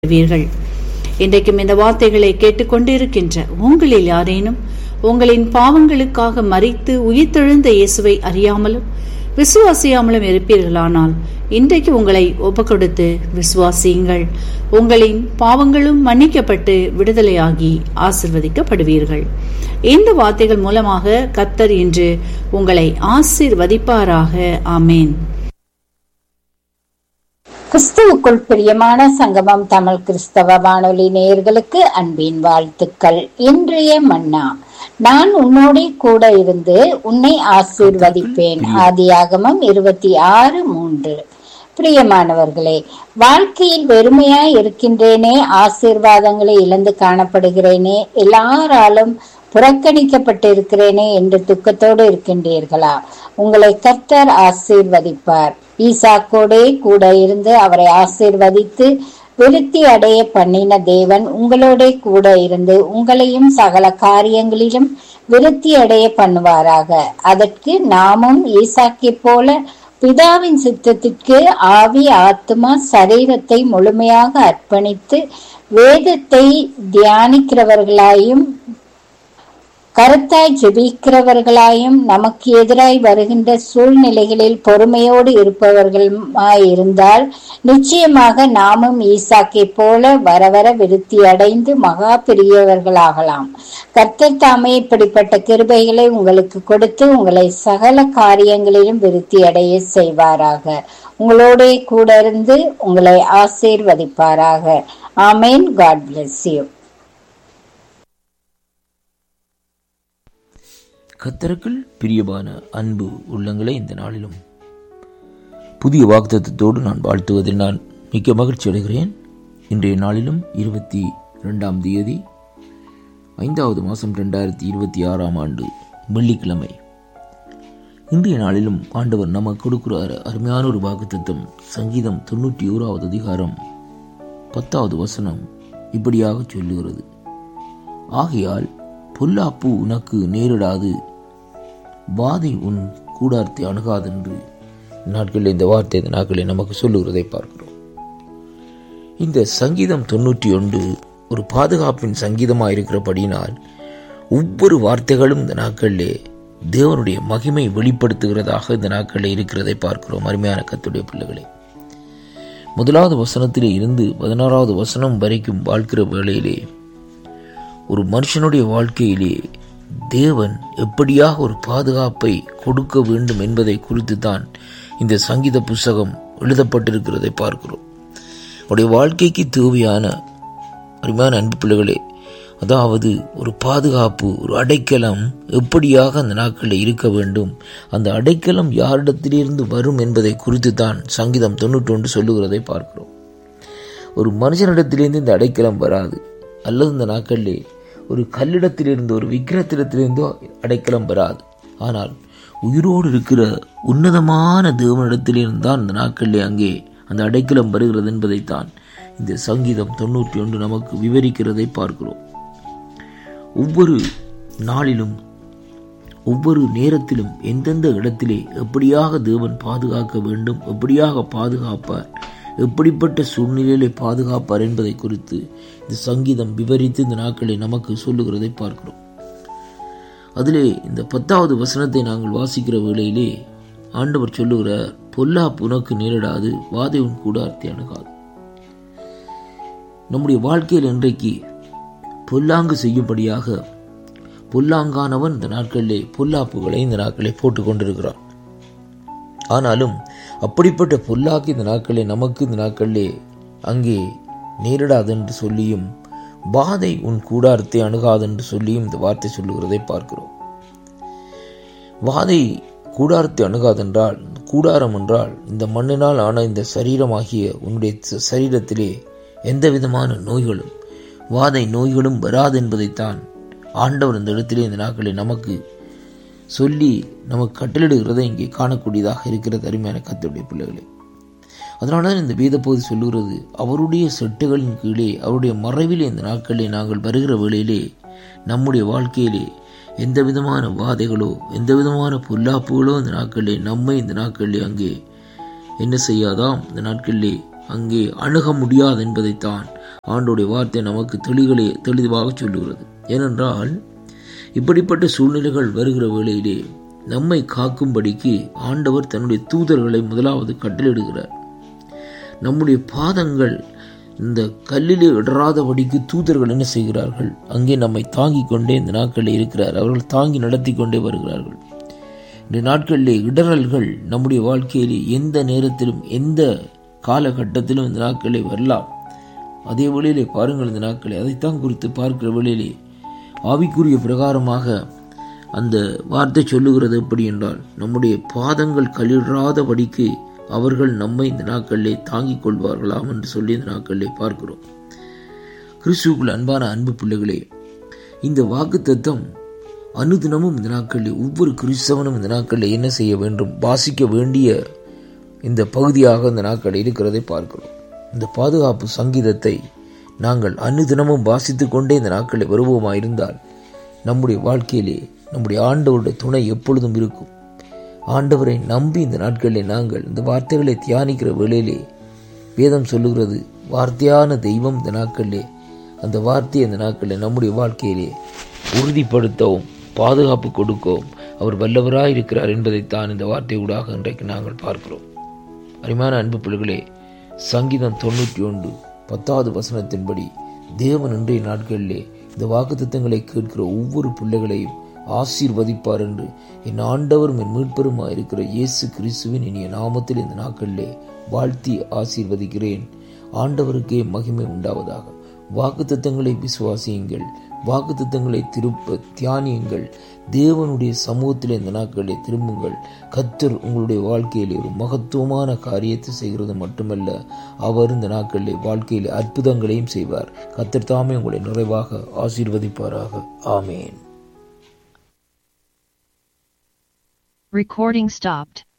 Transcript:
பெறுவீர்கள் இன்றைக்கும் இந்த வார்த்தைகளை கேட்டுக்கொண்டிருக்கின்ற உங்களில் யாரேனும் உங்களின் பாவங்களுக்காக மறித்து உயிர்த்தெழுந்த இயேசுவை அறியாமலும் விசுவாசியாமலும் இருப்பீர்களானால் இன்றைக்கு உங்களை ஒப்புக்கொடுத்து விசுவாசியுங்கள் உங்களின் பாவங்களும் மன்னிக்கப்பட்டு விடுதலையாகி ஆசிர்வதிக்கப்படுவீர்கள் இந்த வார்த்தைகள் மூலமாக கத்தர் இன்று உங்களை ஆசீர்வதிப்பாராக ஆமேன் கிறிஸ்துவுக்குள் பிரியமான சங்கமம் தமிழ் கிறிஸ்தவ வானொலி நேயர்களுக்கு அன்பின் வாழ்த்துக்கள் இன்றைய மன்னா நான் உன்னோடே கூட இருந்து உன்னை ஆசீர்வதிப்பேன் ஆதியாகமம் இருபத்தி ஆறு மூன்று பிரியமானவர்களே வாழ்க்கையில் வெறுமையாய் இருக்கின்றேனே ஆசீர்வாதங்களை இழந்து காணப்படுகிறேனே எல்லாராலும் புறக்கணிக்கப்பட்டிருக்கிறேனே என்று துக்கத்தோடு இருக்கின்றீர்களா உங்களை கர்த்தர் ஆசீர்வதிப்பார் ஈசாக்கோடே கூட இருந்து அவரை ஆசீர்வதித்து விருத்தி அடைய பண்ணின தேவன் உங்களோட கூட இருந்து உங்களையும் சகல காரியங்களிலும் விருத்தி அடைய பண்ணுவாராக அதற்கு நாமும் ஈசாக்கை போல பிதாவின் சித்தத்திற்கு ஆவி ஆத்மா சரீரத்தை முழுமையாக அர்ப்பணித்து வேதத்தை தியானிக்கிறவர்களாயும் கருத்தாய் ஜெபிக்கிறவர்களாயும் நமக்கு எதிராய் வருகின்ற சூழ்நிலைகளில் பொறுமையோடு இருப்பவர்களுமாய் இருந்தால் நிச்சயமாக நாமும் ஈசாக்கை போல வர வர விருத்தி அடைந்து மகா பெரியவர்களாகலாம் கர்த்தர் தாமே இப்படிப்பட்ட கிருபைகளை உங்களுக்கு கொடுத்து உங்களை சகல காரியங்களிலும் விருத்தி அடைய செய்வாராக உங்களோட கூட இருந்து உங்களை ஆசீர்வதிப்பாராக ஆமேன் காட் பிளஸ் யூ கத்தருக்குள் பிரியமான அன்பு உள்ளங்களை இந்த நாளிலும் புதிய வாக்குத்தத்தோடு நான் வாழ்த்துவதில் நான் மிக்க மகிழ்ச்சி அடைகிறேன் இன்றைய நாளிலும் இருபத்தி ரெண்டாம் தேதி ஐந்தாவது மாதம் ரெண்டாயிரத்தி இருபத்தி ஆறாம் ஆண்டு வெள்ளிக்கிழமை இன்றைய நாளிலும் ஆண்டவர் நமக்கு கொடுக்கிறார் அருமையான ஒரு வாக்குத்தத்தம் சங்கீதம் தொண்ணூற்றி ஓராவது அதிகாரம் பத்தாவது வசனம் இப்படியாக சொல்லுகிறது ஆகையால் பொல்லாப்பு உனக்கு நேரிடாது வாதை உன் கூடாரத்தை அணுகாதென்று நாட்களில் இந்த வார்த்தை இந்த நாட்களில் நமக்கு சொல்லுகிறதை பார்க்கிறோம் இந்த சங்கீதம் தொண்ணூற்றி ஒன்று ஒரு பாதுகாப்பின் சங்கீதமாக இருக்கிறபடியினால் ஒவ்வொரு வார்த்தைகளும் இந்த நாட்களிலே தேவனுடைய மகிமை வெளிப்படுத்துகிறதாக இந்த நாட்களில் இருக்கிறதை பார்க்கிறோம் அருமையான கத்துடைய பிள்ளைகளே முதலாவது வசனத்திலே இருந்து பதினாறாவது வசனம் வரைக்கும் வாழ்க்கிற வேளையிலே ஒரு மனுஷனுடைய வாழ்க்கையிலே தேவன் எப்படியாக ஒரு பாதுகாப்பை கொடுக்க வேண்டும் என்பதை குறித்து தான் இந்த சங்கீத புஸ்தகம் எழுதப்பட்டிருக்கிறதை பார்க்கிறோம் அவருடைய வாழ்க்கைக்கு தேவையான அருமையான அன்பு பிள்ளைகளே அதாவது ஒரு பாதுகாப்பு ஒரு அடைக்கலம் எப்படியாக அந்த நாட்களில் இருக்க வேண்டும் அந்த அடைக்கலம் யாரிடத்திலிருந்து வரும் என்பதை குறித்து தான் சங்கீதம் தொண்ணூற்றி ஒன்று சொல்லுகிறதை பார்க்கிறோம் ஒரு மனுஷனிடத்திலிருந்து இந்த அடைக்கலம் வராது அல்லது இந்த நாட்களிலே ஒரு கல்லிடத்திலிருந்து ஒரு விக்கிரத்திடத்திலிருந்தோ அடைக்கலம் பெறாது ஆனால் உயிரோடு இருக்கிற உன்னதமான தேவனிடத்திலிருந்து தான் இந்த நாட்களிலே அங்கே அந்த அடைக்கலம் வருகிறது என்பதைத்தான் இந்த சங்கீதம் தொண்ணூற்றி ஒன்று நமக்கு விவரிக்கிறதை பார்க்கிறோம் ஒவ்வொரு நாளிலும் ஒவ்வொரு நேரத்திலும் எந்தெந்த இடத்திலே எப்படியாக தேவன் பாதுகாக்க வேண்டும் எப்படியாக பாதுகாப்பார் எப்படிப்பட்ட சூழ்நிலையிலே பாதுகாப்பார் என்பதை குறித்து இந்த சங்கீதம் விவரித்து இந்த நாட்களை நமக்கு சொல்லுகிறதை பார்க்கிறோம் அதிலே இந்த பத்தாவது வசனத்தை நாங்கள் வாசிக்கிற வேளையிலே ஆண்டவர் சொல்லுகிறார் பொல்லாப்பு உனக்கு நேரிடாது வாதை உன் கூடார்த்தி அணுகாது நம்முடைய வாழ்க்கையில் இன்றைக்கு பொல்லாங்கு செய்யும்படியாக பொல்லாங்கானவன் இந்த நாட்களிலே பொல்லாப்புகளை இந்த நாட்களை போட்டுக் கொண்டிருக்கிறான் ஆனாலும் அப்படிப்பட்ட பொல்லாக்கு இந்த நாட்களே நமக்கு இந்த நாட்களிலே அங்கே நேரிடாது என்று சொல்லியும் பாதை உன் கூடாரத்தை அணுகாது என்று சொல்லியும் இந்த வார்த்தை சொல்லுகிறதை பார்க்கிறோம் வாதை கூடாரத்தை அணுகாதென்றால் கூடாரம் என்றால் இந்த மண்ணினால் ஆன இந்த சரீரமாகிய உன்னுடைய சரீரத்திலே எந்த விதமான நோய்களும் வாதை நோய்களும் வராது என்பதைத்தான் ஆண்டவர் இந்த இடத்திலே இந்த நாட்களில் நமக்கு சொல்லி நமக்கு கட்டளிடுகிறதை இங்கே காணக்கூடியதாக இருக்கிறது அருமையான கத்துடைய பிள்ளைகளே அதனால தான் இந்த வேத போது சொல்லுகிறது அவருடைய செட்டுகளின் கீழே அவருடைய மறைவிலே இந்த நாட்களிலே நாங்கள் வருகிற வேளையிலே நம்முடைய வாழ்க்கையிலே எந்த விதமான வாதைகளோ எந்த விதமான பொல்லாப்புகளோ இந்த நாட்களிலே நம்மை இந்த நாட்களிலே அங்கே என்ன செய்யாதாம் இந்த நாட்களிலே அங்கே அணுக முடியாது என்பதைத்தான் ஆண்டோடைய வார்த்தை நமக்கு தெளிகளை தெளிவாக சொல்லுகிறது ஏனென்றால் இப்படிப்பட்ட சூழ்நிலைகள் வருகிற வேளையிலே நம்மை காக்கும்படிக்கு ஆண்டவர் தன்னுடைய தூதர்களை முதலாவது கட்டளிடுகிறார் நம்முடைய பாதங்கள் இந்த கல்லிலே இடராதபடிக்கு தூதர்கள் என்ன செய்கிறார்கள் அங்கே நம்மை தாங்கிக் கொண்டே இந்த நாட்களில் இருக்கிறார் அவர்கள் தாங்கி நடத்தி கொண்டே வருகிறார்கள் இந்த நாட்களிலே இடரல்கள் நம்முடைய வாழ்க்கையிலே எந்த நேரத்திலும் எந்த காலகட்டத்திலும் இந்த நாட்களே வரலாம் அதே வேளையிலே பாருங்கள் இந்த நாட்களை அதைத்தான் குறித்து பார்க்கிற வேளையிலே ஆவிக்குரிய பிரகாரமாக அந்த வார்த்தை சொல்லுகிறது எப்படி என்றால் நம்முடைய பாதங்கள் கலிடாதபடிக்கு அவர்கள் நம்மை இந்த நாட்களிலே தாங்கிக் கொள்வார்களாம் என்று சொல்லி இந்த நாட்களிலே பார்க்கிறோம் கிறிஸ்துக்குள் அன்பான அன்பு பிள்ளைகளே இந்த வாக்கு தத்துவம் அனுதினமும் இந்த நாட்களில் ஒவ்வொரு கிறிஸ்தவனும் இந்த நாட்களில் என்ன செய்ய வேண்டும் வாசிக்க வேண்டிய இந்த பகுதியாக இந்த நாட்களில் இருக்கிறதை பார்க்கிறோம் இந்த பாதுகாப்பு சங்கீதத்தை நாங்கள் அனுதினமும் வாசித்து கொண்டே இந்த நாட்களில் வருவோமா இருந்தால் நம்முடைய வாழ்க்கையிலே நம்முடைய ஆண்டவருடைய துணை எப்பொழுதும் இருக்கும் ஆண்டவரை நம்பி இந்த நாட்களில் நாங்கள் இந்த வார்த்தைகளை தியானிக்கிற வேளையிலே வேதம் சொல்லுகிறது வார்த்தையான தெய்வம் இந்த நாட்களிலே அந்த வார்த்தையை இந்த நாட்களில் நம்முடைய வாழ்க்கையிலே உறுதிப்படுத்தவும் பாதுகாப்பு கொடுக்கவும் அவர் வல்லவராய் இருக்கிறார் என்பதைத்தான் இந்த வார்த்தை ஊடாக இன்றைக்கு நாங்கள் பார்க்கிறோம் அருமையான அன்பு பிள்ளைகளே சங்கீதம் தொண்ணூற்றி ஒன்று பத்தாவது வசனத்தின்படி தேவன் இன்றைய நாட்களிலே இந்த வாக்குத்தத்தங்களை கேட்கிற ஒவ்வொரு பிள்ளைகளையும் ஆசீர்வதிப்பார் என்று என் ஆண்டவரும் என் மீட்பெருமாய் இருக்கிற இயேசு கிறிஸ்துவின் இனிய நாமத்தில் இந்த நாட்களிலே வாழ்த்தி ஆசீர்வதிக்கிறேன் ஆண்டவருக்கே மகிமை உண்டாவதாக வாக்குத்தத்தங்களை விசுவாசியுங்கள் வாக்குத்தத்தங்களை திருப்ப தியானியுங்கள் தேவனுடைய சமூகத்தில் இந்த நாட்களை திரும்புங்கள் கத்தர் உங்களுடைய வாழ்க்கையில் ஒரு மகத்துவமான காரியத்தை செய்கிறது மட்டுமல்ல அவர் இந்த நாட்களில் வாழ்க்கையில் அற்புதங்களையும் செய்வார் கத்தர் தாமே உங்களை நிறைவாக ஆசீர்வதிப்பாராக ஆமேன் Recording stopped.